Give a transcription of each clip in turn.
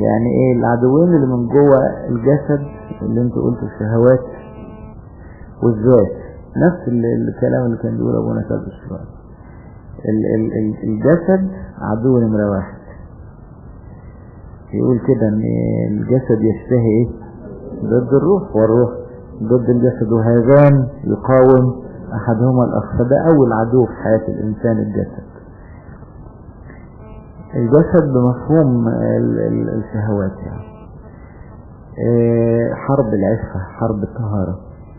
يعني ايه العدوين اللي من جوه الجسد اللي انت قلته الشهوات والذات نفس الكلام اللي كان بيقوله ابونا سعد الشوال الجسد عدو نمرة واحد يقول كده ان الجسد يشتهي ايه ضد الروح والروح ضد الجسد وهذان يقاوم احدهما الاخر ده اول عدو في حياة الانسان الجسد الجسد بمفهوم الشهوات يعني حرب العفة حرب الطهارة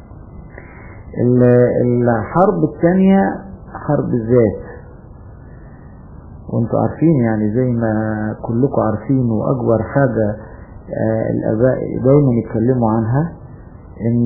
الحرب الثانية حرب الذات وانتوا عارفين يعني زي ما كلكم عارفين واكبر حاجة الاباء دايما يتكلموا عنها ان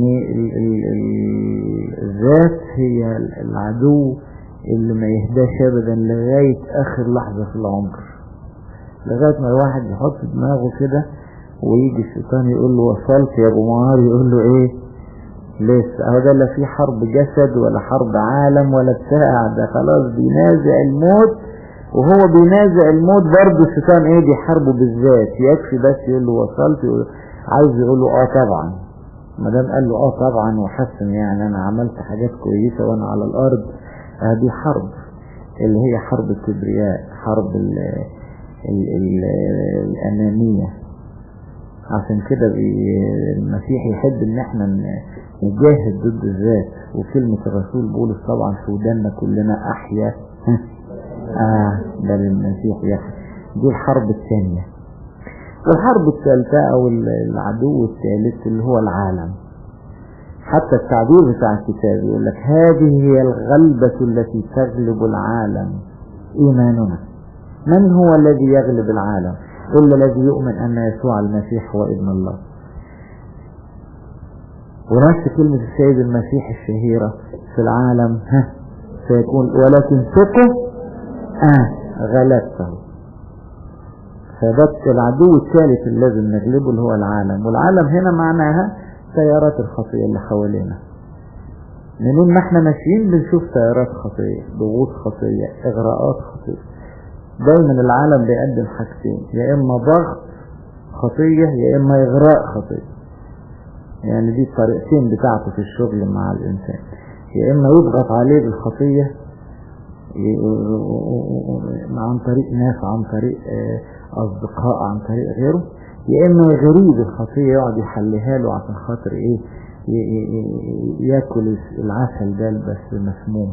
الذات هي العدو اللي ما يهداش ابدا لغاية اخر لحظة في العمر لغاية ما الواحد يحط دماغه كده ويجي الشيطان يقول له وصلت يا ابو معار يقول له ايه لسه هذا لا في حرب جسد ولا حرب عالم ولا بتاع ده خلاص بينازع الموت وهو بينازع الموت برضه الشيطان ايه بيحاربه بالذات يكفي بس يقول له وصلت يقول عايز يقول له اه طبعا ما دام قال له اه طبعا وحس ان يعني انا عملت حاجات كويسه وانا على الارض هذه حرب اللي هي حرب الكبرياء حرب ال ال ال الانانيه عشان كده المسيح يحب ان احنا نجاهد ضد الذات وكلمة الرسول بولس طبعا في ودانا كلنا احيا اه ده للمسيح يحيى دي الحرب الثانية والحرب الثالثة او العدو الثالث اللي هو العالم حتى التعبير بتاع الكتاب يقول لك هذه هي الغلبة التي تغلب العالم ايماننا من هو الذي يغلب العالم إلا الذي يؤمن أن يسوع المسيح هو ابن الله ونفس كلمة السيد المسيح الشهيرة في العالم ها سيكون ولكن ثقوا آه غلبته فده العدو الثالث اللي لازم نغلبه اللي هو العالم والعالم هنا معناها تيارات الخطية اللي حوالينا منين ما احنا ماشيين بنشوف تيارات خطية ضغوط خطية اغراءات خطية دايما العالم بيقدم حاجتين يا اما ضغط خطية يا اما اغراء خطية يعني دي الطريقتين بتاعته في الشغل مع الانسان يا اما يضغط عليه بالخطية عن طريق ناس عن طريق اصدقاء عن طريق غيره يا اما يغريه بالخطية يقعد يحليها له عشان خاطر ايه ياكل العسل ده بس مسموم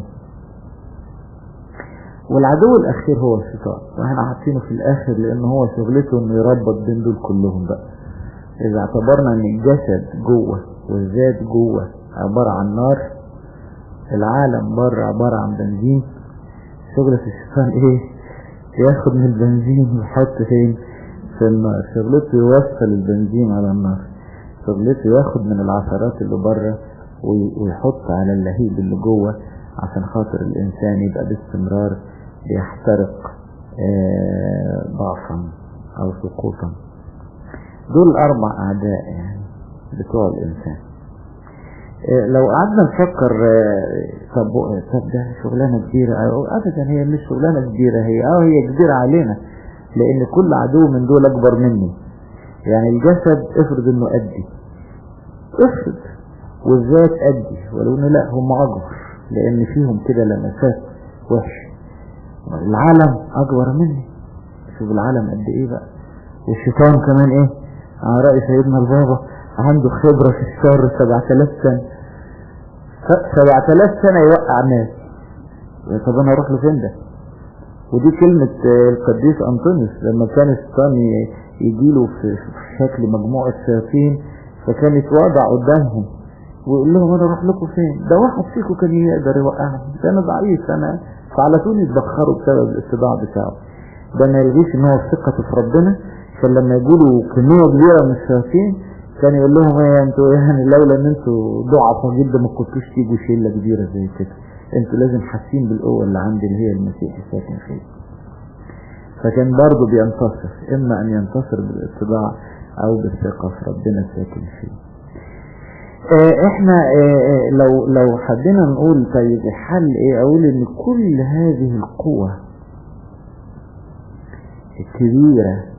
والعدو الاخير هو الشيطان واحنا حاطينه في الاخر لان هو شغلته انه يربط بين دول كلهم بقى اذا اعتبرنا ان الجسد جوه والذات جوه عبارة عن نار العالم بره عبارة عن بنزين شغلة الشيطان ايه ياخد من البنزين ويحط فين في النار شغلته يوصل البنزين على النار شغلته ياخد من العثرات اللي بره ويحط على اللهيب اللي جوه عشان خاطر الانسان يبقى باستمرار بيحترق ضعفا او سقوطا دول اربع اعداء يعني بتوع الانسان لو قعدنا نفكر طب طب ده شغلانه كبيره ابدا هي مش شغلانه كبيره هي اه هي كبيره علينا لان كل عدو من دول اكبر مني يعني الجسد افرض انه قدي افرض والذات قدي ولو انه لا هم اكبر لان فيهم كده لمسات وحش العالم اكبر مني شوف العالم قد ايه بقى والشيطان كمان ايه على رأي سيدنا البابا عنده خبرة في الشر 7000 سنة 7000 سنة يوقع ناس طب انا اروح له فين ده ودي كلمة القديس انطونيوس لما كان الشيطان يجي له في شكل مجموعة شياطين فكان يتواضع قدامهم ويقول لهم انا اروح لكم فين ده واحد فيكم كان يقدر يوقعني ده انا ضعيف انا فعلى طول يتبخروا بسبب الاستضاع بتاعه ده ما يلغيش ان هو ثقته في ربنا كان لما يقولوا كمية كبيرة من الشياطين كان يقول لهم ايه انتوا يعني لولا ان انتوا ضعفوا جدا ما كنتوش تيجوا شلة كبيرة زي كده انتوا لازم حاسين بالقوة اللي عندي اللي هي المسيح الساكن فيه فكان برضه بينتصر اما ان ينتصر بالاتباع او بالثقة في ربنا الساكن فيه اه احنا اه لو لو حبينا نقول طيب الحل ايه اقول ان كل هذه القوة الكبيرة